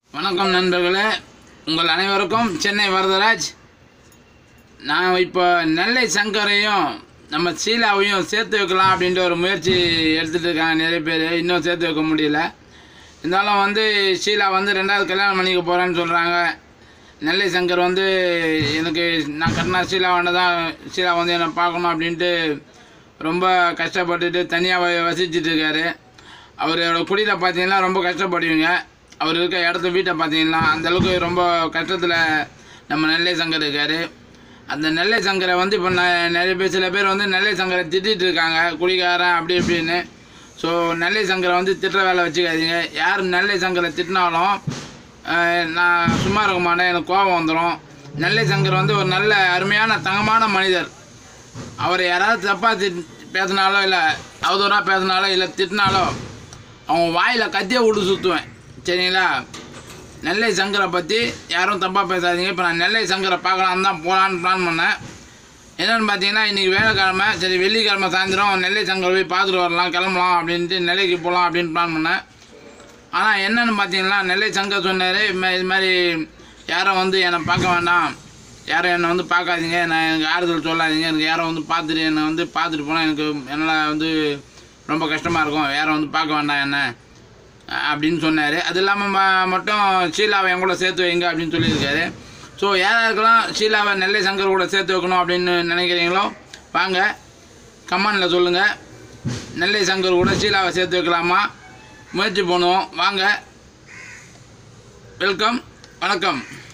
வணக்கம் நண்பர்களே உங்கள் அனைவருக்கும் சென்னை வரதராஜ் நான் இப்போ நெல்லை சங்கரையும் நம்ம சீலாவையும் சேர்த்து வைக்கலாம் அப்படின்ற ஒரு முயற்சி எடுத்துகிட்டு இருக்காங்க நிறைய பேர் இன்னும் சேர்த்து வைக்க முடியல இருந்தாலும் வந்து ஷீலா வந்து ரெண்டாவது கல்யாணம் பண்ணிக்க போகிறேன்னு சொல்கிறாங்க நெல்லை சங்கர் வந்து எனக்கு நான் கட்டினா ஷீலாவாண்ட தான் ஷீலா வந்து என்னை பார்க்கணும் அப்படின்ட்டு ரொம்ப கஷ்டப்பட்டுட்டு தனியாக வசிச்சுட்டு இருக்காரு அவரோட குடியில் பார்த்தீங்கன்னா ரொம்ப கஷ்டப்படுவீங்க அவர் இருக்க இடத்த வீட்டை பார்த்தீங்கன்னா அந்தளவுக்கு ரொம்ப கஷ்டத்தில் நம்ம நெல்லை சங்கர் இருக்கார் அந்த நெல்லை சங்கரை வந்து இப்போ ந- நிறைய பேர் சில பேர் வந்து நெல்லை சங்கரை திட்டிகிட்டு இருக்காங்க குடிகாரன் அப்படி இப்படின்னு ஸோ நெல்லை சங்கரை வந்து திட்டுற வேலை வச்சுக்காதீங்க யார் நெல்லை சங்கரை திட்டினாலும் அஹ், நான் சும்மா இருக்க மாட்டேன் எனக்கு கோபம் வந்துடும் நெல்லை சங்கர் வந்து ஒரு நல்ல அருமையான தங்கமான மனிதர் அவர் யாராவது தப்பாக திட் பேசினாலோ இல்லை அவதூறாக பேசினாலோ இல்லை திட்டினாலோ அவங்க வாயில் கத்தியை விட்டு சுற்றுவேன் சரிங்களா நெல்லை சங்கரை பற்றி யாரும் தப்பாக பேசாதீங்க இப்போ நான் நெல்லை சங்கரை பார்க்கலான்னு தான் போகலான்னு பிளான் பண்ணேன் என்னென்னு பார்த்தீங்கன்னா இன்றைக்கி வேலைக்கிழமை சரி வெள்ளிக்கிழமை சாயந்தரம் நெல்லை சங்கரை போய் பார்த்துட்டு வரலாம் கிளம்பலாம் அப்படின்ட்டு நெல்லைக்கு போகலாம் அப்படின்னு பிளான் பண்ணேன் ஆனால் என்னன்னு பார்த்தீங்கன்னா நெல்லை சங்கர் சொன்னார் இது மாதிரி யாரும் வந்து என்னை பார்க்க வேண்டாம் யாரும் என்னை வந்து பார்க்காதீங்க நான் எனக்கு ஆறுதல் சொல்லாதீங்க எனக்கு யாரும் வந்து பார்த்துட்டு என்னை வந்து பார்த்துட்டு போனால் எனக்கு என்னால் வந்து ரொம்ப கஷ்டமாக இருக்கும் யாரும் வந்து பார்க்க வேண்டாம் என்ன அஹ் அப்படின்னு சொன்னார் அது இல்லாமல் ம- மட்டும் ஷீலாவை என் கூட சேர்த்து வைங்க அப்படின்னு சொல்லியிருக்காரு ஸோ யாராருக்கெல்லாம் ஷீலாவை நெல்லை சங்கர் கூட சேர்த்து வைக்கணும் அப்படின்னு நினைக்கிறீங்களோ வாங்க கமெண்டில் சொல்லுங்கள் நெல்லை சங்கர் கூட ஷீலாவை சேர்த்து வைக்கலாமா முயற்சி பண்ணுவோம் வாங்க வெல்கம் வணக்கம்